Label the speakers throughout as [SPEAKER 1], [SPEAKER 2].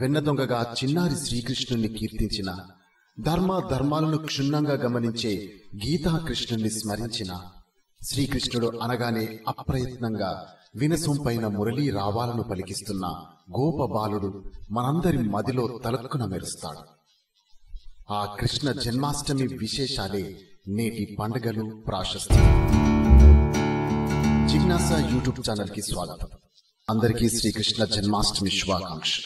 [SPEAKER 1] వెన్నదొంగగా చిన్నారి శ్రీకృష్ణుణ్ణి కీర్తించిన ధర్మ ధర్మాలను క్షుణ్ణంగా గమనించే గీతా కృష్ణుణ్ణి స్మరించిన శ్రీకృష్ణుడు అనగానే అప్రయత్నంగా వినసొంపైన మురళీ రావాలను పలికిస్తున్న గోప బాలుడు మనందరి మదిలో తలక్కున మెరుస్తాడు ఆ కృష్ణ జన్మాష్టమి విశేషాలే నేటి పండుగలు ప్రాశస్త్యం జిజ్ఞాస యూట్యూబ్ ఛానల్ కి స్వాగతం అందరికీ శ్రీకృష్ణ జన్మాష్టమి శుభాకాంక్షలు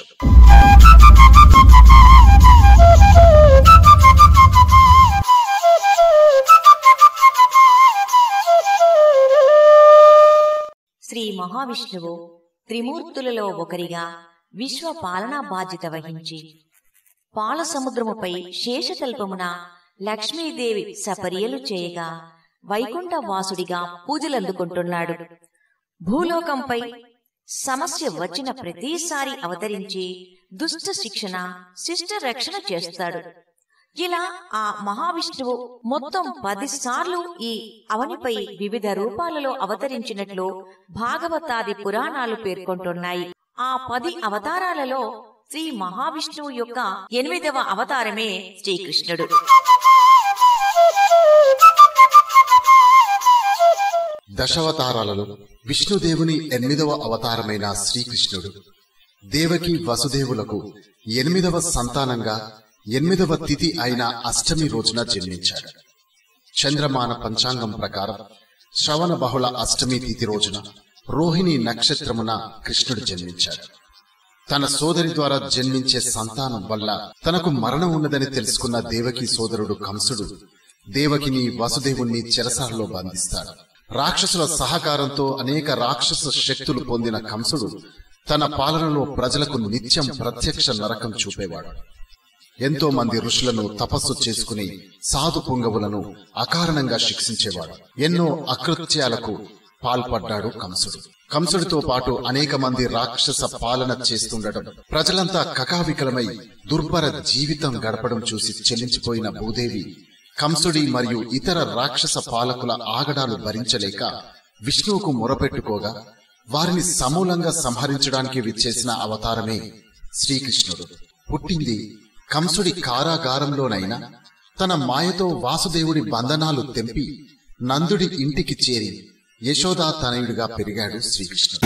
[SPEAKER 2] శ్రీ మహావిష్ణువు త్రిమూర్తులలో ఒకరిగా విశ్వ పాలనా బాధ్యత వహించి పాల సముద్రముపై శేషతల్పమున లక్ష్మీదేవి సపర్యలు చేయగా వైకుంఠ వాసుడిగా పూజలందుకుంటున్నాడు భూలోకంపై సమస్య వచ్చిన ప్రతిసారి అవతరించి దుష్ట శిక్షణ శిష్ట రక్షణ చేస్తాడు ఇలా ఆ మహావిష్ణువు మొత్తం పది సార్లు ఈ అవనిపై వివిధ రూపాలలో అవతరించినట్లు భాగవతాది పురాణాలు పేర్కొంటున్నాయి ఆ పది అవతారాలలో శ్రీ మహావిష్ణువు యొక్క ఎనిమిదవ అవతారమే శ్రీకృష్ణుడు
[SPEAKER 1] దశావతారాలలో విష్ణుదేవుని ఎనిమిదవ అవతారమైన శ్రీకృష్ణుడు దేవకి వసుదేవులకు ఎనిమిదవ సంతానంగా ఎనిమిదవ తిథి అయిన అష్టమి రోజున జన్మించాడు చంద్రమాన పంచాంగం ప్రకారం శ్రవణ బహుళ అష్టమి తిథి రోజున రోహిణి నక్షత్రమున కృష్ణుడు జన్మించాడు తన సోదరి ద్వారా జన్మించే సంతానం వల్ల తనకు మరణం ఉన్నదని తెలుసుకున్న దేవకి సోదరుడు కంసుడు దేవకిని వసుదేవుణ్ణి చెరసాలలో బంధిస్తాడు రాక్షసుల సహకారంతో అనేక రాక్షస శక్తులు పొందిన కంసుడు తన పాలనలో ప్రజలకు నిత్యం ప్రత్యక్ష నరకం చూపేవాడు ఎంతో మంది ఋషులను తపస్సు చేసుకుని సాధు పుంగవులను అకారణంగా శిక్షించేవాడు ఎన్నో అకృత్యాలకు పాల్పడ్డాడు కంసుడు కంసుడితో పాటు అనేక మంది రాక్షస పాలన చేస్తుండటం ప్రజలంతా కకావికలమై దుర్భర జీవితం గడపడం చూసి చెల్లించిపోయిన భూదేవి కంసుడి మరియు ఇతర రాక్షస పాలకుల ఆగడాలు భరించలేక విష్ణువుకు మొరపెట్టుకోగా వారిని సమూలంగా సంహరించడానికి విచ్చేసిన అవతారమే శ్రీకృష్ణుడు పుట్టింది కంసుడి కారాగారంలోనైనా తన మాయతో వాసుదేవుడి బంధనాలు తెంపి నందుడి ఇంటికి చేరి యశోదా తనయుడిగా పెరిగాడు శ్రీకృష్ణుడు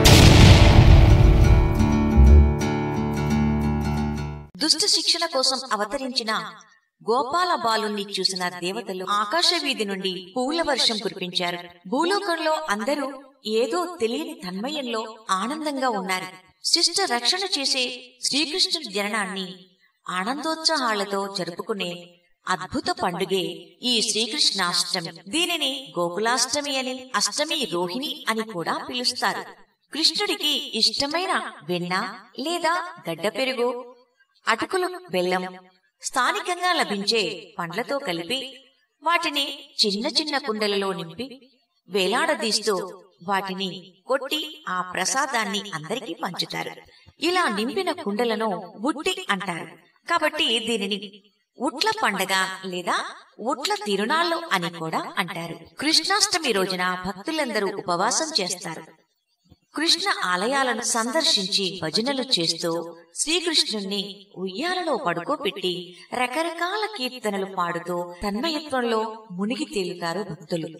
[SPEAKER 2] దుష్ట శిక్షణ కోసం అవతరించిన గోపాల బాలుణ్ణి చూసిన దేవతలు ఆకాశ వీధి నుండి పూల వర్షం కురిపించారు భూలోకంలో అందరూ ఏదో తెలియని తన్మయంలో ఆనందంగా ఉన్నారు శిష్ట రక్షణ చేసే శ్రీకృష్ణుడి జననాన్ని ఆనందోత్సాహాలతో జరుపుకునే అద్భుత పండుగే ఈ శ్రీకృష్ణాష్టమి దీనిని గోకులాష్టమి అని అష్టమి రోహిణి అని కూడా పిలుస్తారు కృష్ణుడికి ఇష్టమైన వెన్న లేదా గడ్డ పెరుగు అటుకులు బెల్లం స్థానికంగా లభించే పండ్లతో కలిపి వాటిని చిన్న చిన్న కుండలలో నింపి వేలాడదీస్తూ వాటిని కొట్టి ఆ ప్రసాదాన్ని అందరికీ పంచుతారు ఇలా నింపిన కుండలను ఉట్టి అంటారు కాబట్టి దీనిని ఉట్ల పండగ లేదా ఉట్ల తిరునాళ్ళు అని కూడా అంటారు కృష్ణాష్టమి రోజున భక్తులందరూ ఉపవాసం చేస్తారు కృష్ణ ఆలయాలను సందర్శించి భజనలు చేస్తూ శ్రీకృష్ణుణ్ణి ఉయ్యాలలో పడుకోబెట్టి రకరకాల కీర్తనలు పాడుతూ తన్మయత్వంలో మునిగి తేలుతారు భక్తులు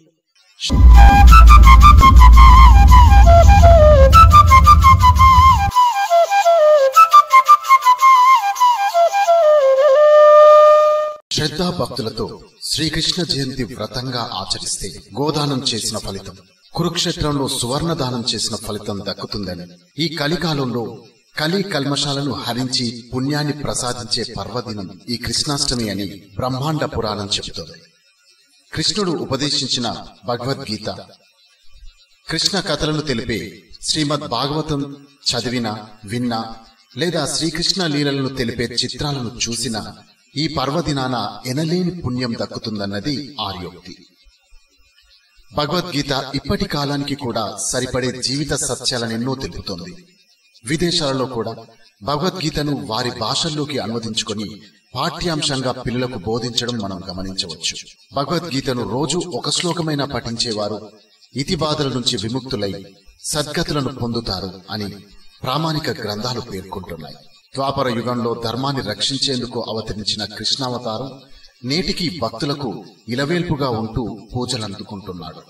[SPEAKER 1] శ్రద్ధా భక్తులతో శ్రీకృష్ణ జయంతి వ్రతంగా ఆచరిస్తే గోదానం చేసిన ఫలితం కురుక్షేత్రంలో సువర్ణ దానం చేసిన ఫలితం దక్కుతుందని ఈ కలికాలంలో కలి కల్మషాలను హరించి పుణ్యాన్ని ప్రసాదించే పర్వదినం ఈ కృష్ణాష్టమి అని బ్రహ్మాండ పురాణం చెబుతోంది కృష్ణుడు ఉపదేశించిన భగవద్గీత కృష్ణ కథలను తెలిపే శ్రీమద్ భాగవతం చదివిన విన్నా లేదా శ్రీకృష్ణ లీలలను తెలిపే చిత్రాలను చూసిన ఈ పర్వదినాన ఎనలేని పుణ్యం దక్కుతుందన్నది ఆర్యోక్తి భగవద్గీత ఇప్పటి కాలానికి కూడా సరిపడే జీవిత సత్యాలనెన్నో తెలుపుతోంది విదేశాలలో కూడా భగవద్గీతను వారి భాషల్లోకి అనువదించుకొని పాఠ్యాంశంగా పిల్లలకు బోధించడం మనం గమనించవచ్చు భగవద్గీతను రోజు ఒక శ్లోకమైనా పఠించేవారు ఇతి బాధల నుంచి విముక్తులై సద్గతులను పొందుతారు అని ప్రామాణిక గ్రంథాలు పేర్కొంటున్నాయి ద్వాపర యుగంలో ధర్మాన్ని రక్షించేందుకు అవతరించిన కృష్ణావతారం నేటికి భక్తులకు ఇలవేల్పుగా ఉంటూ పూజలందుకుంటున్నాడు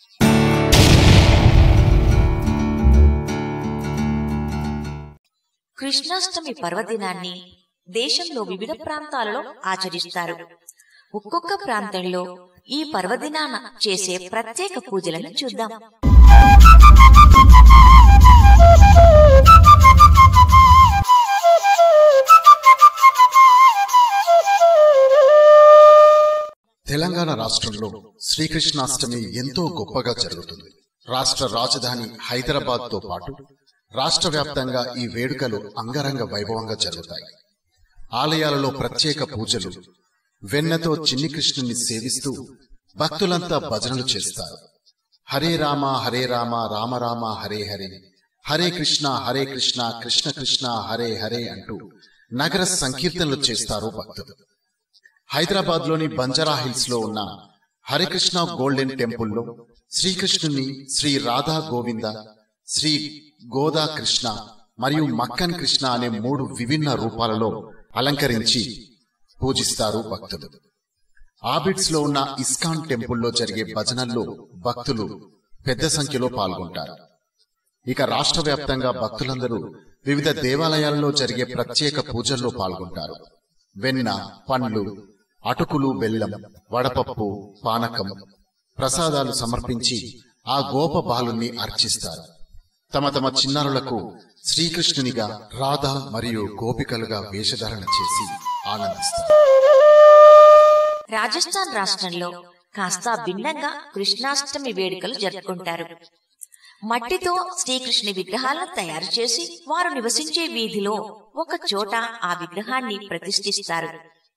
[SPEAKER 2] కృష్ణాష్టమి పర్వదినాన్ని దేశంలో వివిధ ప్రాంతాలలో ఆచరిస్తారు ఒక్కొక్క ప్రాంతంలో ఈ పర్వదినాన చేసే ప్రత్యేక పూజలను చూద్దాం
[SPEAKER 1] తెలంగాణ రాష్ట్రంలో శ్రీకృష్ణాష్టమి ఎంతో గొప్పగా జరుగుతుంది రాష్ట్ర రాజధాని హైదరాబాద్ తో పాటు రాష్ట్ర వ్యాప్తంగా ఈ వేడుకలు అంగరంగ వైభవంగా జరుగుతాయి ఆలయాలలో ప్రత్యేక పూజలు వెన్నతో చిన్ని కృష్ణుని సేవిస్తూ భక్తులంతా భజనలు చేస్తారు హరే రామ హరే రామ రామ రామ హరే హరే హరే కృష్ణ హరే కృష్ణ కృష్ణ కృష్ణ హరే హరే అంటూ నగర సంకీర్తనలు చేస్తారు భక్తులు హైదరాబాద్ లోని బంజారా హిల్స్ లో ఉన్న హరికృష్ణ గోల్డెన్ టెంపుల్లో శ్రీకృష్ణుని శ్రీ రాధా గోవింద శ్రీ గోదా కృష్ణ మరియు మక్కన్ కృష్ణ అనే మూడు విభిన్న రూపాలలో అలంకరించి పూజిస్తారు భక్తులు ఆబిడ్స్ లో ఉన్న ఇస్కాన్ టెంపుల్లో జరిగే భజనల్లో భక్తులు పెద్ద సంఖ్యలో పాల్గొంటారు ఇక రాష్ట్ర వ్యాప్తంగా భక్తులందరూ వివిధ దేవాలయాలలో జరిగే ప్రత్యేక పూజల్లో పాల్గొంటారు వెన్న పండ్లు అటుకులు బెల్లం వడపప్పు పానకం ప్రసాదాలు సమర్పించి ఆ గోప బాలుని అర్చిస్తారు తమ తమ చిన్నారులకు శ్రీకృష్ణునిగా రాధ మరియు గోపికలుగా వేషధారణ చేసి ఆనందిస్తారు
[SPEAKER 2] రాజస్థాన్ రాష్ట్రంలో కాస్త భిన్నంగా కృష్ణాష్టమి వేడుకలు జరుపుకుంటారు మట్టితో శ్రీకృష్ణుని విగ్రహాలను తయారు చేసి వారు నివసించే వీధిలో ఒక చోట ఆ విగ్రహాన్ని ప్రతిష్ఠిస్తారు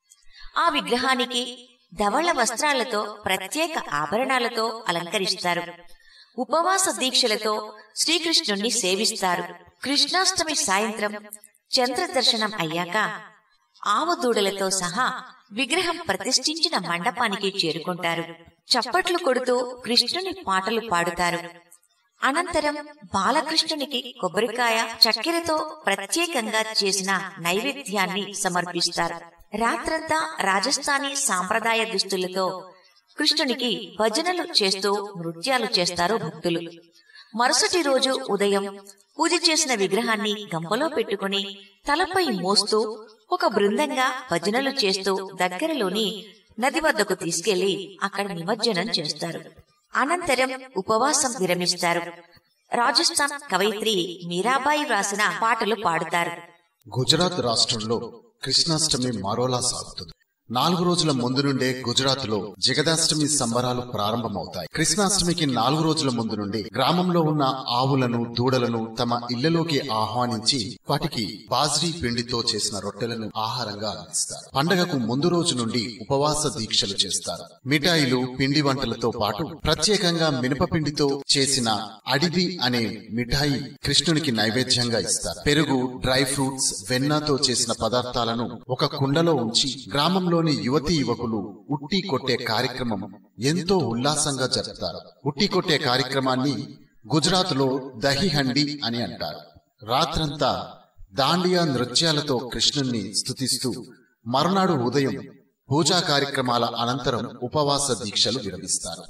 [SPEAKER 2] ఆ విగ్రహానికి ధవళ వస్త్రాలతో ప్రత్యేక ఆభరణాలతో అలంకరిస్తారు ఉపవాస దీక్షలతో శ్రీకృష్ణుణ్ణి సేవిస్తారు కృష్ణాష్టమి సాయంత్రం చంద్ర దర్శనం అయ్యాక ఆవు దూడలతో సహా విగ్రహం ప్రతిష్ఠించిన మండపానికి చేరుకుంటారు చప్పట్లు కొడుతూ కృష్ణుని పాటలు పాడుతారు అనంతరం బాలకృష్ణునికి కొబ్బరికాయ చక్కెరతో ప్రత్యేకంగా చేసిన నైవేద్యాన్ని సమర్పిస్తారు రాత్రంతా రాజస్థానీ సాంప్రదాయ దుస్తులతో కృష్ణునికి భజనలు చేస్తూ నృత్యాలు చేస్తారు భక్తులు మరుసటి రోజు ఉదయం పూజ చేసిన విగ్రహాన్ని గంపలో పెట్టుకుని తలపై మోస్తూ ఒక బృందంగా భజనలు చేస్తూ దగ్గరలోని నది వద్దకు తీసుకెళ్లి అక్కడ నిమజ్జనం చేస్తారు అనంతరం ఉపవాసం విరమిస్తారు రాజస్థాన్ కవయిత్రి మీరాబాయి వ్రాసిన పాటలు పాడుతారు
[SPEAKER 1] గుజరాత్ రాష్ట్రంలో కృష్ణాష్టమి మరోలా సాగుతుంది నాలుగు రోజుల ముందు నుండే గుజరాత్ లో జగదాష్టమి సంబరాలు ప్రారంభమవుతాయి కృష్ణాష్టమికి నాలుగు రోజుల ముందు నుండి గ్రామంలో ఉన్న ఆవులను దూడలను తమ ఇళ్లలోకి ఆహ్వానించి వాటికి బాజ్రీ పిండితో చేసిన రొట్టెలను ఆహారంగా అందిస్తారు పండగకు ముందు రోజు నుండి ఉపవాస దీక్షలు చేస్తారు మిఠాయిలు పిండి వంటలతో పాటు ప్రత్యేకంగా మినపపిండితో చేసిన అడిబి అనే మిఠాయి కృష్ణునికి నైవేద్యంగా ఇస్తారు పెరుగు డ్రై ఫ్రూట్స్ వెన్నతో చేసిన పదార్థాలను ఒక కుండలో ఉంచి గ్రామంలోని యువతీ యువకులు ఉట్టి కొట్టే కార్యక్రమం ఎంతో ఉల్లాసంగా జరుపుతారు ఉట్టి కొట్టే కార్యక్రమాన్ని గుజరాత్ లో దహిహండి అని అంటారు రాత్రంతా దాండియా నృత్యాలతో కృష్ణుణ్ణి స్తుతిస్తూ మరునాడు ఉదయం పూజా కార్యక్రమాల అనంతరం ఉపవాస దీక్షలు విరమిస్తారు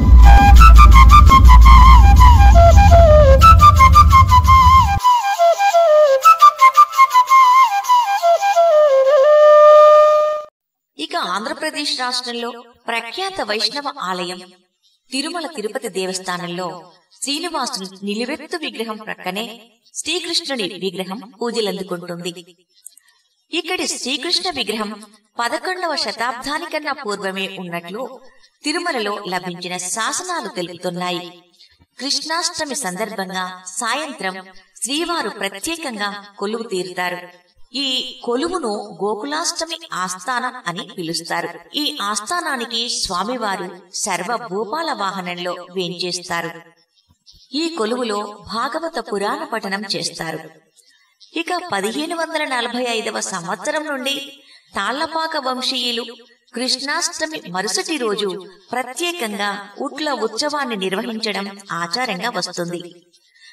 [SPEAKER 2] ఇక ఆంధ్రప్రదేశ్ రాష్ట్రంలో ప్రఖ్యాత వైష్ణవ ఆలయం తిరుమల తిరుపతి దేవస్థానంలో శ్రీనివాసుని నిలువెత్తు విగ్రహం ప్రక్కనే శ్రీకృష్ణుని విగ్రహం పూజలందుకుంటుంది ఇక్కడి శ్రీకృష్ణ విగ్రహం పదకొండవ శతాబ్దానికన్నా పూర్వమే ఉన్నట్లు తిరుమలలో లభించిన శాసనాలు తెలుపుతున్నాయి కృష్ణాష్టమి సందర్భంగా సాయంత్రం శ్రీవారు ప్రత్యేకంగా కొలువు తీరుతారు ఈ కొలువును గోకులాష్టమి ఆస్థానం అని పిలుస్తారు ఈ ఆస్థానానికి స్వామివారు సర్వ భూపాల వాహనంలో వేంచేస్తారు ఈ కొలువులో భాగవత పురాణ పఠనం చేస్తారు ఇక పదిహేను వందల నలభై ఐదవ సంవత్సరం నుండి తాళ్లపాక వంశీయులు కృష్ణాష్టమి మరుసటి రోజు ప్రత్యేకంగా ఉట్ల ఉత్సవాన్ని నిర్వహించడం ఆచారంగా వస్తుంది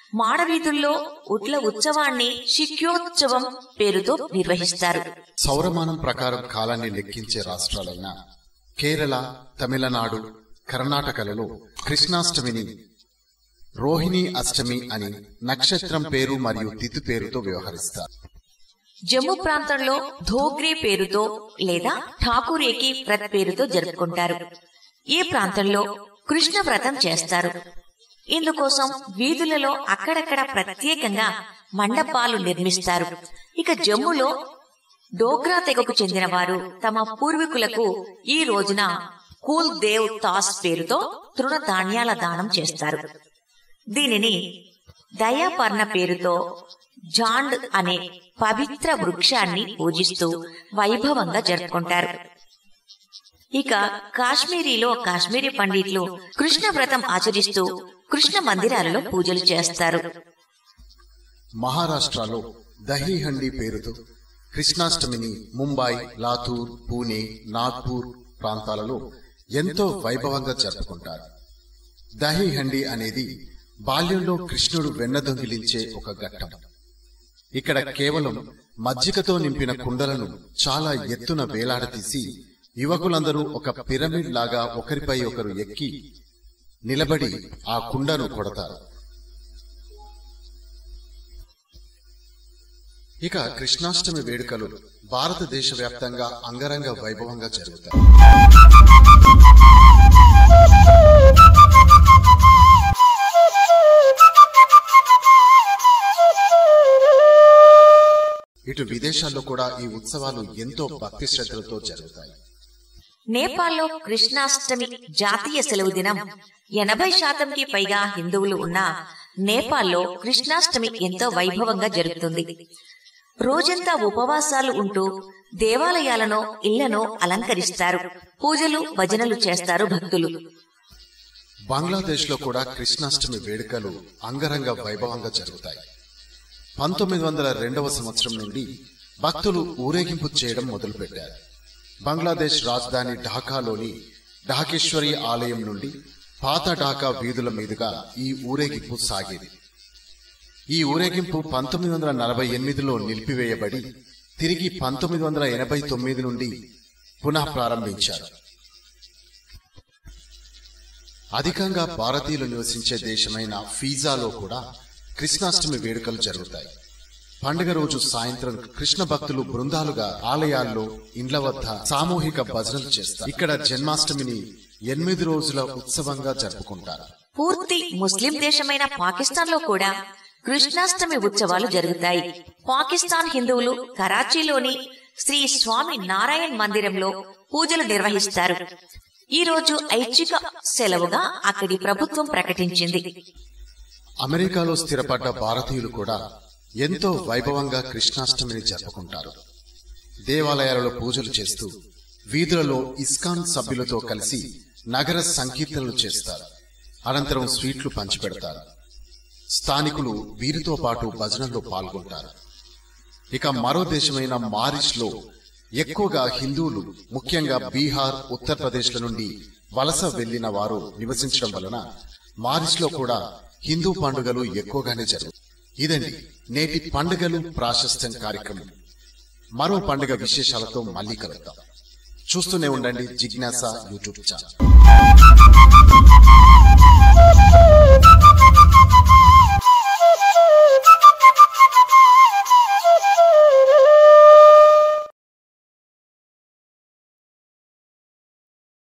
[SPEAKER 2] మాడవీధుల్లో ఉట్ల ఉత్సవాన్ని శిక్యోత్సవం పేరుతో నిర్వహిస్తారు
[SPEAKER 1] సౌరమానం ప్రకారం కాలాన్ని లెక్కించే రాష్ట్రాలైన కేరళ తమిళనాడు కర్ణాటకలలో కృష్ణాష్టమిని రోహిణి అష్టమి అని నక్షత్రం పేరు మరియు తిథి పేరుతో వ్యవహరిస్తారు
[SPEAKER 2] జమ్మూ ప్రాంతంలో ధోగ్రే పేరుతో లేదా ఠాకూరేకి వ్రత్ పేరుతో జరుపుకుంటారు ఈ ప్రాంతంలో కృష్ణ వ్రతం చేస్తారు ఇందుకోసం వీధులలో అక్కడక్కడ ప్రత్యేకంగా మండపాలు నిర్మిస్తారు ఇక జమ్ములో డోగ్రా తెగకు చెందిన వారు తమ పూర్వీకులకు ఈ రోజున కూల్ దేవ్ తాస్ పేరుతో తృణధాన్యాల దానం చేస్తారు దీనిని దయాపర్ణ పేరుతో జాండ్ అనే పవిత్ర వృక్షాన్ని పూజిస్తూ వైభవంగా జరుపుకుంటారు ఇక కాశ్మీరీలో కాశ్మీరీ పండిట్లు కృష్ణ వ్రతం ఆచరిస్తూ కృష్ణ మందిరాలలో పూజలు చేస్తారు
[SPEAKER 1] మహారాష్ట్రలో దహీహండి పేరుతో కృష్ణాష్టమిని ముంబై లాతూర్ పూణే నాగ్పూర్ ప్రాంతాలలో ఎంతో వైభవంగా జరుపుకుంటారు దహీహండి అనేది బాల్యంలో కృష్ణుడు వెన్న దొంగిలించే ఒక ఘట్టం ఇక్కడ కేవలం మజ్జిగతో నింపిన కుండలను చాలా ఎత్తున వేలాడదీసి యువకులందరూ ఒక పిరమిడ్ లాగా ఒకరిపై ఒకరు ఎక్కి నిలబడి ఆ కుండను కొడతారు ఇక కృష్ణాష్టమి వేడుకలు భారతదేశ వ్యాప్తంగా అంగరంగ వైభవంగా జరుగుతాయి ఇటు విదేశాల్లో కూడా ఈ ఉత్సవాలు ఎంతో భక్తి శ్రద్ధలతో జరుగుతాయి
[SPEAKER 2] నేపాల్లో కృష్ణాష్టమి జాతీయ సెలవు దినం ఎనభై శాతంకి పైగా హిందువులు ఉన్న నేపాల్లో కృష్ణాష్టమి ఎంతో వైభవంగా జరుగుతుంది రోజంతా ఉపవాసాలు ఉంటూ దేవాలయాలను ఇళ్లను అలంకరిస్తారు పూజలు భజనలు చేస్తారు భక్తులు
[SPEAKER 1] బంగ్లాదేశ్ లో కూడా కృష్ణాష్టమి వేడుకలు అంగరంగ వైభవంగా జరుగుతాయి పంతొమ్మిది వందల రెండవ సంవత్సరం నుండి భక్తులు ఊరేగింపు చేయడం మొదలుపెట్టారు బంగ్లాదేశ్ రాజధాని ఢాకాలోని ఢాకేశ్వరి ఆలయం నుండి పాత ఢాకా వీధుల మీదుగా ఈ ఊరేగింపు సాగేది ఈ ఊరేగింపు పంతొమ్మిది వందల నలభై ఎనిమిదిలో నిలిపివేయబడి తిరిగి పంతొమ్మిది వందల ఎనభై తొమ్మిది నుండి పునః ప్రారంభించారు అధికంగా భారతీయులు నివసించే దేశమైన ఫీజాలో కూడా కృష్ణాష్టమి వేడుకలు జరుగుతాయి పండుగ రోజు సాయంత్రం కృష్ణ భక్తులు బృందాలుగా ఆలయాల్లో ఇండ్ల వద్ద సామూహిక భజనలు చేస్తారు ఇక్కడ జన్మాష్టమిని ఎనిమిది రోజుల ఉత్సవంగా జరుపుకుంటారు
[SPEAKER 2] పూర్తి ముస్లిం దేశమైన పాకిస్తాన్ లో కూడా కృష్ణాష్టమి ఉత్సవాలు జరుగుతాయి పాకిస్తాన్ హిందువులు కరాచీలోని శ్రీ స్వామి నారాయణ్ మందిరంలో పూజలు నిర్వహిస్తారు ఈ రోజు ఐచ్ఛిక సెలవుగా అక్కడి ప్రభుత్వం ప్రకటించింది
[SPEAKER 1] అమెరికాలో స్థిరపడ్డ భారతీయులు కూడా ఎంతో వైభవంగా కృష్ణాష్టమిని జరుపుకుంటారు దేవాలయాలలో పూజలు చేస్తూ వీధులలో ఇస్కాన్ సభ్యులతో కలిసి నగర సంకీర్తనలు చేస్తారు అనంతరం స్వీట్లు పంచిపెడతారు స్థానికులు వీరితో పాటు భజనల్లో పాల్గొంటారు ఇక మరో దేశమైన మారిష్ లో ఎక్కువగా హిందువులు ముఖ్యంగా బీహార్ ఉత్తరప్రదేశ్ల నుండి వలస వెళ్లిన వారు నివసించడం వలన మారిష్ లో కూడా హిందూ పండుగలు ఎక్కువగానే జరుగు ఇదండి నేటి పండుగలు ప్రాశస్త్యం కార్యక్రమం మరో పండుగ విశేషాలతో మళ్ళీ కలుద్దాం చూస్తూనే ఉండండి జిజ్ఞాస యూట్యూబ్ ఛానల్